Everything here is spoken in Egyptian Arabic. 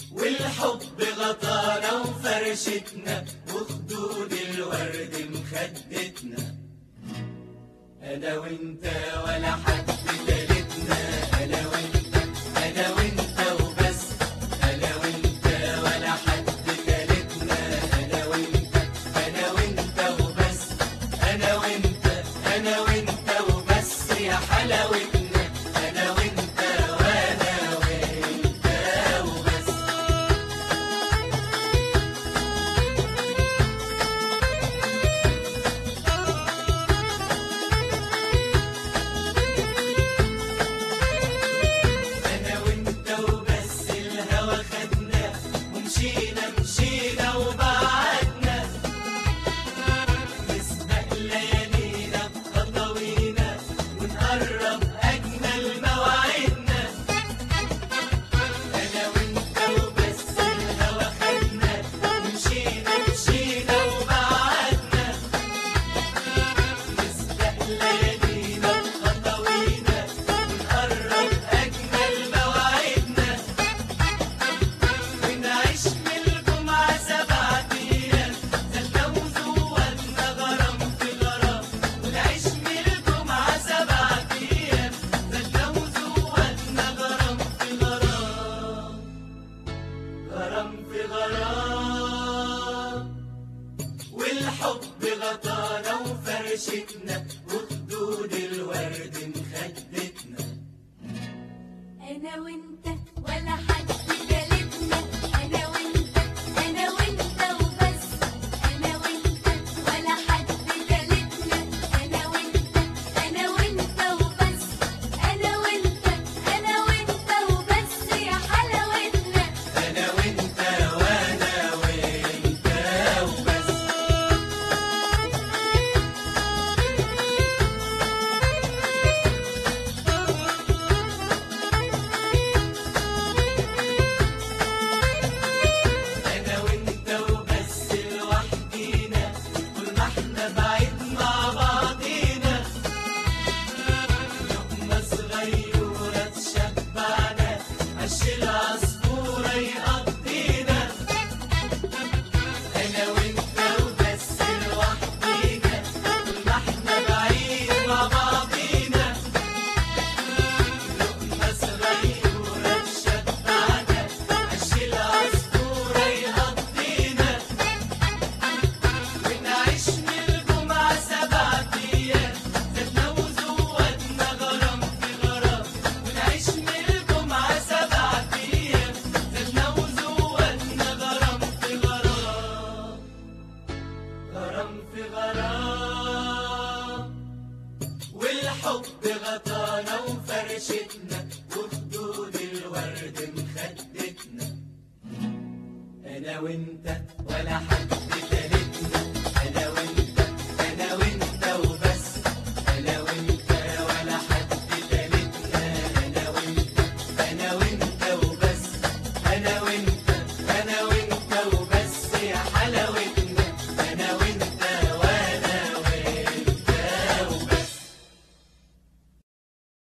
والحب غطانا وفرشتنا وخدود الورد مخدتنا انا وانت ولا حد تالتنا انا وانت انا وانت وبس انا وانت ولا حد تالتنا انا وانت انا وانت وبس انا وانت انا وانت وبس يا حلاوتنا انا وانت وانا وانت وبس انا وانت وبس الهوى خدنا ومشينا مشينا وبعدنا نسبق ليالينا بخطوينا ونقرب اجمل مواعيدنا انا وانت وبس الهوى خدنا ومشينا مشينا وبعدنا نسبق ليالينا بخطوينا ونقرب أجمل مواعيدنا ونعيش من الجمعة سبعة أيام زلنا وزودنا غرام في غرام ونعيش من الجمعة سبعة أيام زلنا وزودنا غرام في غرام غرام في غرام والحب غطانا وفرشتنا وخدود الورد مخدتنا أنا وأنت ولا حد تالتنا أنا وأنت أنا وأنت وبس أنا وأنت ولا حد تالتنا أنا وأنت أنا وأنت وبس أنا وأنت أنا وأنت وبس يا حلاوتنا انا وانت وانا وانت وبس انا وانت وبس لوحدينا طول ما احنا بعيد مع بعضينا لقمة صغيرة تشبعنا عش العصفورة يقضينا انا وانت وبس لوحدينا طول ما احنا بعيد مع بعضينا لقمة صغيرة تشبعنا عش العصفورة يقضينا ونعيش من الجمعة سبعة أيام زدنا وزودنا غرام في غرام ونعيش من الجمعة سبعة أيام زدنا وزودنا غرام في غرام غرام في غرام والحب غطانا وفرشتنا وخدود الورد مخدتنا انا وانت ولا حد تالتنا انا وانت انا وانت وبس انا وانت ولا حد تالتنا انا وانت انا وانت وبس انا وانت